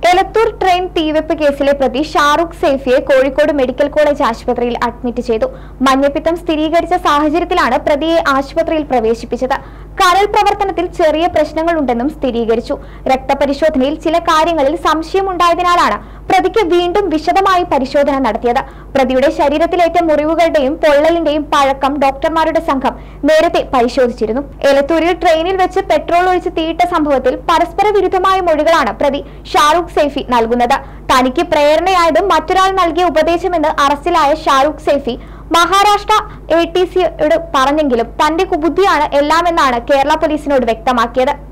Elathur train തീവെപ്പ് കേസിലെ പ്രതി ഷാറുഖ് സേഫിയെ കോഴിക്കോട് മെഡിക്കൽ കോളേജ് ആശുപത്രിയിൽ അഡ്മിറ്റ് ചെയ്തു മഞ്ഞപ്പിത്തം സ്ഥിരീകരിച്ച സാഹചര്യത്തിലാണ് പ്രതിയെ ആശുപത്രിയിൽ പ്രവേശിപ്പിച്ചത് കരൾ പ്രവർത്തനത്തിൽ ചെറിയ പ്രശ്നങ്ങളുണ്ടെന്നും സ്ഥിരീകരിച്ചു രക്തപരിശോധനയിൽ ചില കാര്യങ്ങളിൽ സംശയമുണ്ടായതിനാലാണ് പ്രതിക്ക് വീണ്ടും വിശദമായി പരിശോധന നടത്തിയത് പ്രതിയുടെ ശരീരത്തിലേറ്റ മുറിവുകളുടെയും പൊള്ളലിന്റെയും പഴക്കം ഡോക്ടർമാരുടെ സംഘം നേരത്തെ പരിശോധിച്ചിരുന്നു എലത്തൂരിൽ ട്രെയിനിൽ വെച്ച് പെട്രോൾ ഒഴിച്ച് തീയിട്ട സംഭവത്തിൽ പരസ്പര വിരുദ്ധമായ മൊഴികളാണ് പ്രതി ഷാറൂഖ് സൈഫി നൽകുന്നത് തനിക്ക് പ്രേരണയായത് മറ്റൊരാൾ നൽകിയ ഉപദേശമെന്ന് അറസ്റ്റിലായ ഷാറൂഖ് സൈഫി മഹാരാഷ്ട്ര എ ടി സിയോട് പറഞ്ഞെങ്കിലും തന്റെ കുബുദ്ധിയാണ് എല്ലാമെന്നാണ് കേരള പോലീസിനോട് വ്യക്തമാക്കിയത്